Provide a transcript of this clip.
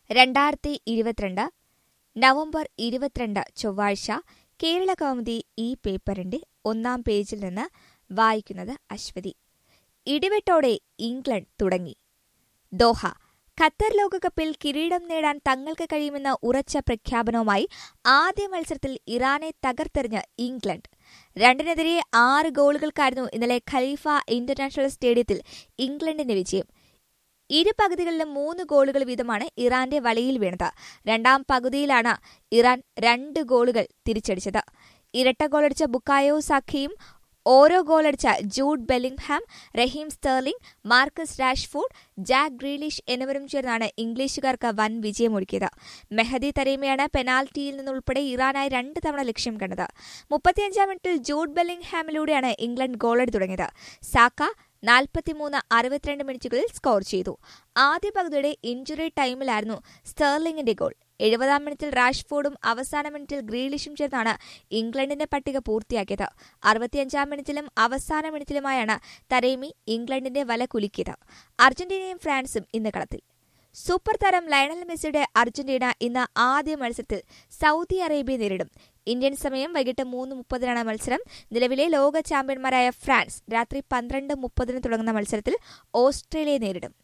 രണ്ടായിരത്തി ഇരുപത്തിരണ്ട് നവംബർ ഇരുപത്തിരണ്ട് ചൊവ്വാഴ്ച കേരള കൗമുദി ഈ പേപ്പറിന്റെ ഒന്നാം പേജിൽ നിന്ന് വായിക്കുന്നത് അശ്വതി ഇടിവെട്ടോടെ ഇംഗ്ലണ്ട് തുടങ്ങി ദോഹ ഖത്തർ ലോകകപ്പിൽ കിരീടം നേടാൻ തങ്ങൾക്ക് കഴിയുമെന്ന ഉറച്ച പ്രഖ്യാപനവുമായി ആദ്യ മത്സരത്തിൽ ഇറാനെ തകർത്തെറിഞ്ഞ് ഇംഗ്ലണ്ട് രണ്ടിനെതിരെ ആറ് ഗോളുകൾക്കായിരുന്നു ഇന്നലെ ഖലീഫ ഇന്റർനാഷണൽ സ്റ്റേഡിയത്തിൽ ഇംഗ്ലണ്ടിന്റെ വിജയം ഇരു പകുതികളിലും മൂന്ന് ഗോളുകൾ വീതമാണ് ഇറാന്റെ വലയിൽ വീണത് രണ്ടാം പകുതിയിലാണ് ഇറാൻ രണ്ട് ഗോളുകൾ തിരിച്ചടിച്ചത് ഇരട്ട ഗോളടിച്ച ബുക്കായോ സാഖിയും ഓരോ ഗോളടിച്ച Jude Bellingham Raheem Sterling Marcus Rashford Jack Grealish എന്നിവരും ചേർന്നാണ് ഇംഗ്ലീഷുകാർക്ക് വൻ വിജയമൊരുക്കിയത് മെഹദി തരേമയാണ് പെനാൽറ്റിയിൽ നിന്നുൾപ്പെടെ ഇറാനായി രണ്ട് തവണ ലക്ഷ്യം കണ്ടത് മുപ്പത്തിയഞ്ചാം മിനിറ്റിൽ ജൂഡ് ബെല്ലിംഗ്ഹാമിലൂടെയാണ് ഇംഗ്ലണ്ട് ഗോളടി തുടങ്ങിയത് സാക്ക നാൽപ്പത്തിമൂന്ന് അറുപത്തിരണ്ട് മിനിറ്റുകളിൽ സ്കോർ ചെയ്തു ആദ്യ പകുതിയുടെ ഇഞ്ചുറി ടൈമിലായിരുന്നു സ്റ്റെർലിംഗിന്റെ ഗോൾ എഴുപതാം മിനിറ്റിൽ റാഷ്ഫോർഡും അവസാന മിനിറ്റിൽ ഗ്രീലിഷും ചേർന്നാണ് ഇംഗ്ലണ്ടിന്റെ പട്ടിക പൂർത്തിയാക്കിയത് അറുപത്തിയഞ്ചാം മിനിറ്റിലും അവസാന മിനിറ്റിലുമായാണ് തരേമി ഇംഗ്ലണ്ടിന്റെ വല കുലുക്കിയത് അർജന്റീനയും ഫ്രാൻസും ഇന്ന് കളത്തിൽ സൂപ്പർ താരം ലയണൽ മെസ്സിയുടെ അർജന്റീന ഇന്ന് ആദ്യ മത്സരത്തിൽ സൗദി അറേബ്യ നേരിടും ഇന്ത്യൻ സമയം വൈകിട്ട് മൂന്ന് മുപ്പതിനാണ് മത്സരം നിലവിലെ ലോക ചാമ്പ്യന്മാരായ ഫ്രാൻസ് രാത്രി പന്ത്രണ്ട് മുപ്പതിന് തുടങ്ങുന്ന മത്സരത്തിൽ ഓസ്ട്രേലിയയെ നേരിടും